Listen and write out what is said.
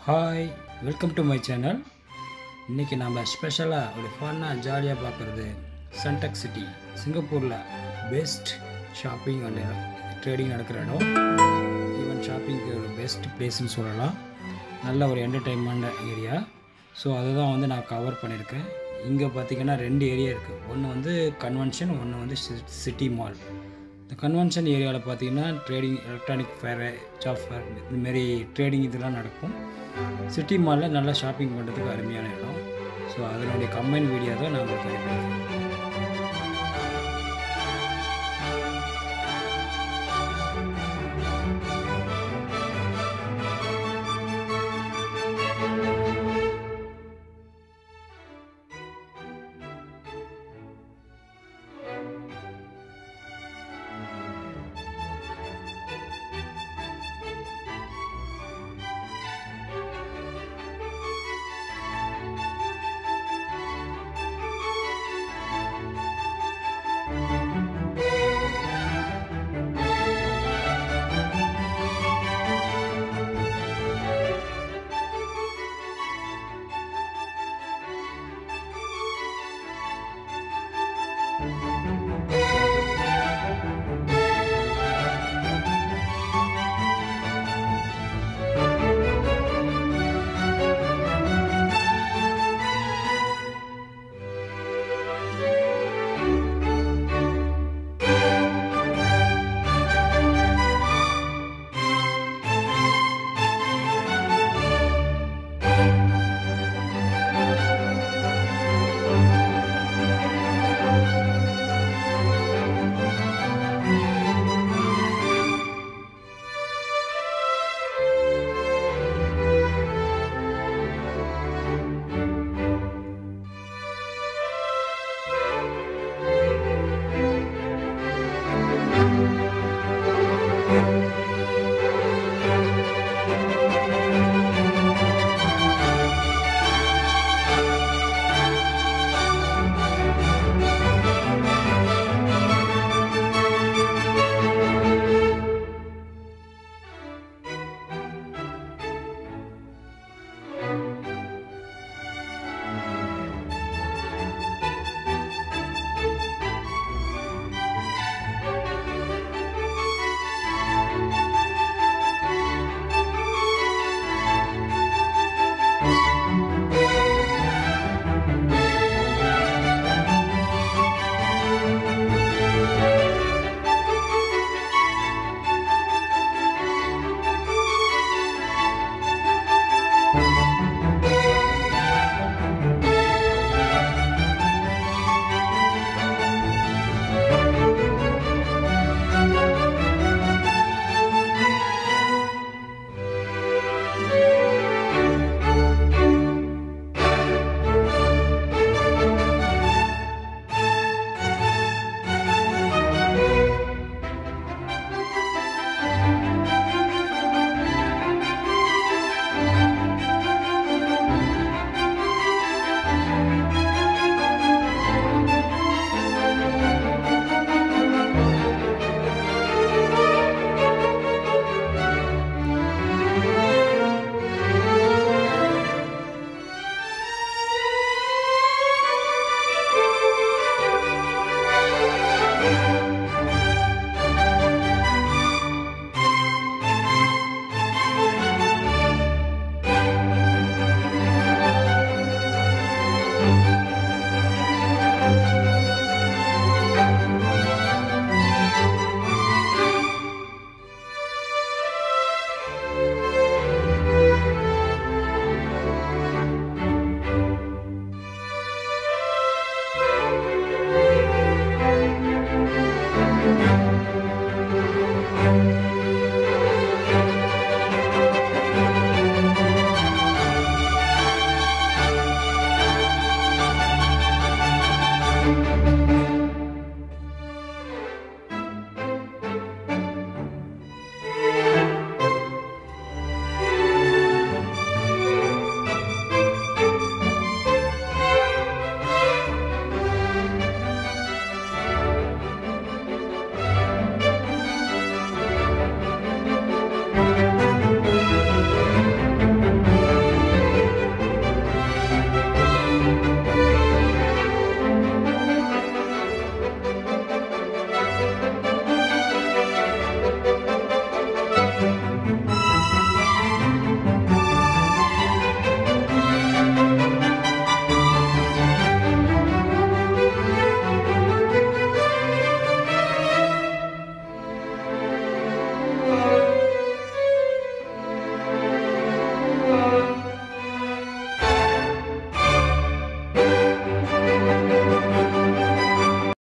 hi welcome to my channel இன்றைக்கி நம்ம ஸ்பெஷலாக ஒரு ஃபன்னாக ஜாலியாக பார்க்குறது சன்டெக் சிட்டி சிங்கப்பூரில் பெஸ்ட் ஷாப்பிங் அண்ட் ட்ரேடிங் நடக்கிற இடம் ஈவன் ஷாப்பிங்க்கு ஒரு பெஸ்ட் பிளேஸ்னு சொல்லலாம் நல்ல ஒரு என்டர்டெயின்மெண்ட் ஏரியா ஸோ அதை தான் வந்து நான் கவர் பண்ணியிருக்கேன் இங்கே பார்த்தீங்கன்னா ரெண்டு ஏரியா இருக்குது ஒன்று வந்து கன்வென்ஷன் ஒன்று வந்து சிட்டி மால் இந்த கன்வென்ஷன் ஏரியாவில் பார்த்தீங்கன்னா trading electronic fair job fair இதுமாரி ட்ரேடிங் இதெல்லாம் நடக்கும் சிட்டி மாலில் நல்லா ஷாப்பிங் பண்ணுறதுக்கு அருமையான இடம் ஸோ அதனுடைய கம்பைன் வீடியோ தான் நான் உங்களுக்கு அனுப்பியிருக்கேன்